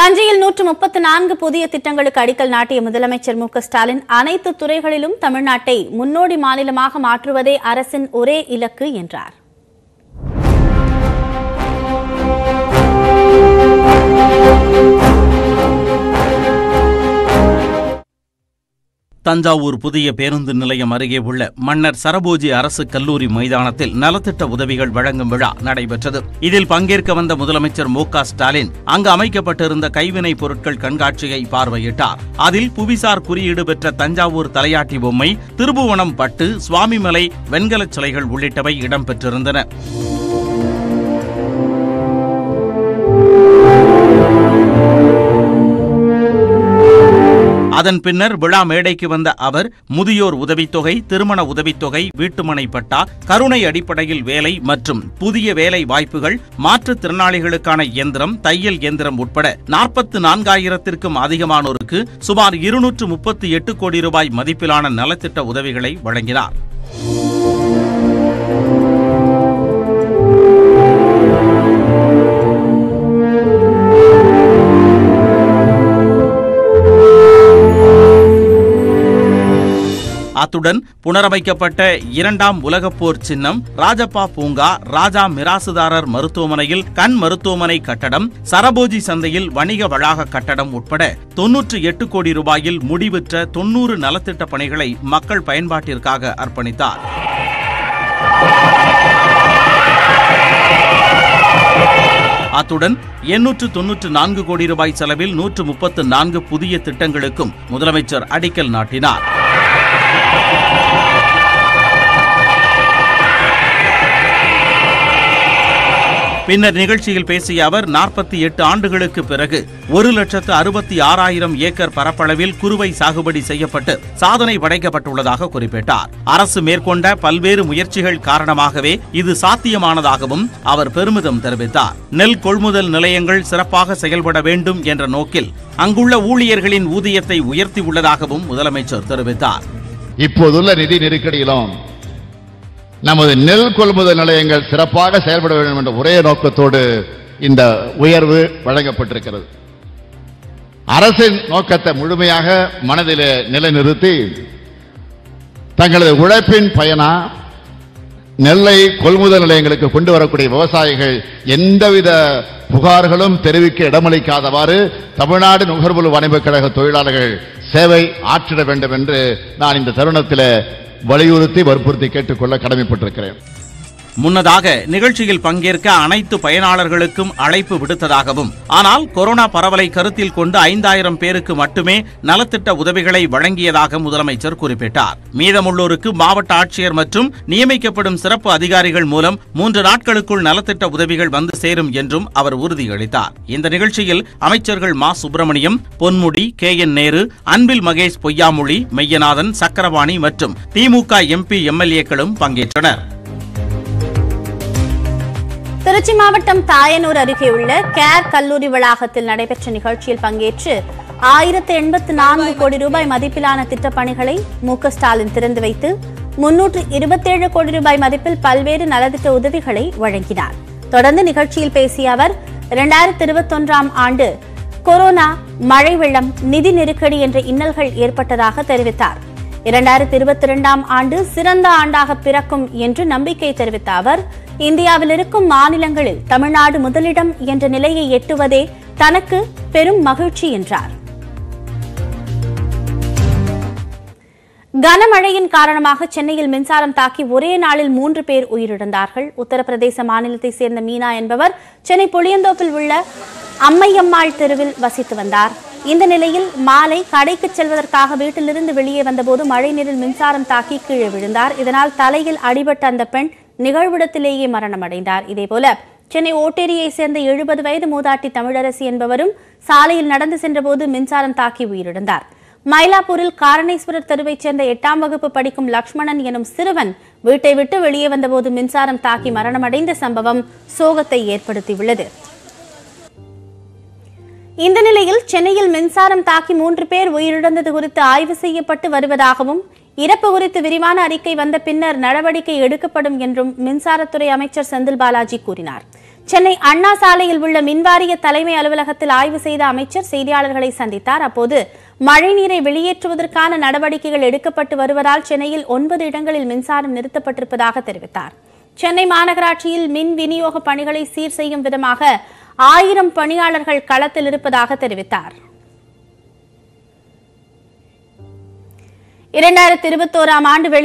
தஞ்சையில் நூற்று முப்பத்து நான்கு புதிய திட்டங்களுக்கு அடிக்கல் நாட்டிய முதலமைச்சர் மு க ஸ்டாலின் அனைத்து துறைகளிலும் தமிழ்நாட்டை முன்னோடி மாநிலமாக மாற்றுவதே அரசின் ஒரே இலக்கு என்றார் தஞ்சாவூர் புதிய பேருந்து நிலையம் அருகே உள்ள மன்னர் சரபோஜி அரசு கல்லூரி மைதானத்தில் நலத்திட்ட உதவிகள் வழங்கும் விழா நடைபெற்றது இதில் பங்கேற்க வந்த முதலமைச்சர் மு க ஸ்டாலின் அங்கு அமைக்கப்பட்டிருந்த கைவினைப் பொருட்கள் கண்காட்சியை பார்வையிட்டார் அதில் புவிசார் குறியீடு பெற்ற தஞ்சாவூர் தலையாட்டி பொம்மை திருபுவனம் பட்டு சுவாமிமலை வெண்கலச் சிலைகள் உள்ளிட்டவை இடம்பெற்றிருந்தன அதன் பின்னர் விழா மேடைக்கு வந்த அவர் முதியோர் உதவித்தொகை திருமண உதவித்தொகை வீட்டுமனை பட்டா கருணை அடிப்படையில் வேலை மற்றும் புதிய வேலை வாய்ப்புகள் மாற்றுத்திறனாளிகளுக்கான இயந்திரம் தையல் இயந்திரம் உட்பட நாற்பத்து நான்காயிரத்திற்கும் அதிகமானோருக்கு சுமார் இருநூற்று முப்பத்தி எட்டு கோடி ரூபாய் மதிப்பிலான நலத்திட்ட உதவிகளை வழங்கினார் அத்துடன் புனரமைக்கப்பட்ட இரண்டாம் உலகப் போர் சின்னம் ராஜப்பா பூங்கா ராஜா மிராசுதாரர் மருத்துவமனையில் கண் மருத்துவமனை கட்டடம் சரபோஜி சந்தையில் வணிக வளாக கட்டடம் உட்பட தொன்னூற்று எட்டு கோடி ரூபாயில் முடிவுற்ற தொன்னூறு நலத்திட்ட பணிகளை மக்கள் பயன்பாட்டிற்காக அர்ப்பணித்தார் அத்துடன் எண்ணூற்று தொன்னூற்று நான்கு கோடி ரூபாய் செலவில் நூற்று முப்பத்து நான்கு புதிய திட்டங்களுக்கும் முதலமைச்சர் அடிக்கல் நாட்டினார் பின்னர் நிகழ்ச்சியில் பேசிய அவர் நாற்பத்தி எட்டு ஆண்டுகளுக்கு பிறகு ஒரு லட்சத்து அறுபத்தி ஆறாயிரம் ஏக்கர் பரப்பளவில் குறுவை சாகுபடி செய்யப்பட்டு சாதனை படைக்கப்பட்டுள்ளதாக குறிப்பிட்டார் அரசு மேற்கொண்ட பல்வேறு முயற்சிகள் காரணமாகவே இது சாத்தியமானதாகவும் அவர் பெருமிதம் தெரிவித்தார் நெல் கொள்முதல் நிலையங்கள் சிறப்பாக செயல்பட வேண்டும் என்ற நோக்கில் அங்குள்ள ஊழியர்களின் ஊதியத்தை உயர்த்தியுள்ளதாகவும் முதலமைச்சர் தெரிவித்தார் இப்போதுள்ள நிதி நெருக்கடியிலும் நமது நெல் கொள்முதல் நிலையங்கள் சிறப்பாக செயல்பட வேண்டும் என்ற ஒரே நோக்கத்தோடு இந்த உயர்வு வழங்கப்பட்டிருக்கிறது அரசின் நோக்கத்தை முழுமையாக மனதிலே நிலைநிறுத்தி தங்களது உழைப்பின் பயனா நெல்லை கொள்முதல் நிலையங்களுக்கு கொண்டு வரக்கூடிய விவசாயிகள் எந்தவித புகார்களும் தெரிவிக்க இடமளிக்காதவாறு தமிழ்நாடு நுகர்வோர் வாணிபக் கழக தொழிலாளர்கள் சேவை ஆற்றிட வேண்டும் என்று நான் இந்த தருணத்தில் வலியுறுத்தி வற்புறுத்தி கேட்டுக்கொள்ள கடமைப்பட்டிருக்கிறேன் முன்னதாக நிகழ்ச்சியில் பங்கேற்க அனைத்து பயனாளர்களுக்கும் அழைப்பு விடுத்ததாகவும் ஆனால் கொரோனா பரவலை கருத்தில் கொண்டு ஐந்தாயிரம் பேருக்கு மட்டுமே நலத்திட்ட உதவிகளை வழங்கியதாக முதலமைச்சர் குறிப்பிட்டார் மீதமுள்ளோருக்கு மாவட்ட ஆட்சியர் மற்றும் நியமிக்கப்படும் சிறப்பு அதிகாரிகள் மூலம் மூன்று நாட்களுக்குள் நலத்திட்ட உதவிகள் வந்து சேரும் என்றும் அவர் உறுதியளித்தார் இந்த நிகழ்ச்சியில் அமைச்சர்கள் மா சுப்பிரமணியம் பொன்முடி கே என் நேரு அன்பில் மகேஷ் பொய்யாமொழி மெய்யநாதன் சக்கரபாணி மற்றும் திமுக எம்பி எம்எல்ஏக்களும் பங்கேற்றனர் திருச்சி மாவட்டம் தாயனூர் அருகே உள்ள கேர் கல்லூரி வளாகத்தில் நடைபெற்ற நிகழ்ச்சியில் பங்கேற்று ஆயிரத்து எண்பத்து நான்கு கோடி ரூபாய் மதிப்பிலான திட்டப்பணிகளை மு க ஸ்டாலின் திறந்து வைத்து முன்னூற்று இருபத்தேழு கோடி ரூபாய் மதிப்பில் பல்வேறு நலத்திட்ட உதவிகளை வழங்கினார் தொடர்ந்து நிகழ்ச்சியில் பேசிய அவர் இரண்டாயிரத்தி இருபத்தொன்றாம் ஆண்டு கொரோனா மழை வெள்ளம் நிதி நெருக்கடி என்ற இன்னல்கள் ஏற்பட்டதாக தெரிவித்தார் இரண்டாயிரத்தி இருபத்தி இரண்டாம் ஆண்டு சிறந்த ஆண்டாக பிறக்கும் என்று நம்பிக்கை தெரிவித்த அவர் இந்தியாவில் இருக்கும் மாநிலங்களில் தமிழ்நாடு முதலிடம் என்ற நிலையை எட்டுவதே தனக்கு பெரும் மகிழ்ச்சி என்றார் கனமழையின் காரணமாக சென்னையில் மின்சாரம் தாக்கி ஒரே நாளில் மூன்று பேர் உயிரிழந்தார்கள் உத்தரப்பிரதேச மாநிலத்தைச் சேர்ந்த மீனா என்பவர் சென்னை புளியந்தோப்பில் உள்ள அம்மையம்மாள் தெருவில் வசித்து வந்தார் இந்த நிலையில் மாலை கடைக்கு செல்வதற்காக வீட்டிலிருந்து வெளியே வந்தபோது மழைநீரில் மின்சாரம் தாக்கி கீழே விழுந்தார் இதனால் தலையில் அடிபட்ட அந்த பெண் நிகழ்விடத்திலேயே மரணமடைந்தார் இதேபோல சென்னை ஓட்டேரியை சேர்ந்த எழுபது வயது மூதாட்டி தமிழரசி என்பவரும் சாலையில் நடந்து சென்றபோது மின்சாரம் தாக்கி உயிரிழந்தார் மயிலாப்பூரில் காரணேஸ்வரர் தெருவைச் சேர்ந்த எட்டாம் வகுப்பு படிக்கும் லக்ஷ்மணன் எனும் சிறுவன் வீட்டை விட்டு வெளியே வந்தபோது மின்சாரம் தாக்கி மரணமடைந்த சம்பவம் சோகத்தை ஏற்படுத்தியுள்ளது இந்த நிலையில் சென்னையில் மின்சாரம் தாக்கி மூன்று பேர் உயிரிழந்தது குறித்து ஆய்வு செய்யப்பட்டு வருவதாகவும் இறப்பு குறித்து விரிவான அறிக்கை வந்த பின்னர் நடவடிக்கை எடுக்கப்படும் என்றும் மின்சாரத்துறை அமைச்சர் செந்தில் பாலாஜி கூறினார் சென்னை அண்ணா சாலையில் உள்ள மின்வாரிய தலைமை அலுவலகத்தில் ஆய்வு செய்த அமைச்சர் செய்தியாளர்களை சந்தித்தார் அப்போது மழைநீரை வெளியேற்றுவதற்கான நடவடிக்கைகள் எடுக்கப்பட்டு வருவதால் சென்னையில் ஒன்பது இடங்களில் மின்சாரம் நிறுத்தப்பட்டிருப்பதாக தெரிவித்தார் சென்னை மாநகராட்சியில் மின் விநியோக பணிகளை சீர் செய்யும் விதமாக ஆயிரம் பணியாளர்கள் களத்தில் இருப்பதாக தெரிவித்தார் இரண்டாயிரத்தி இருபத்தோராம் ஆண்டு வெளி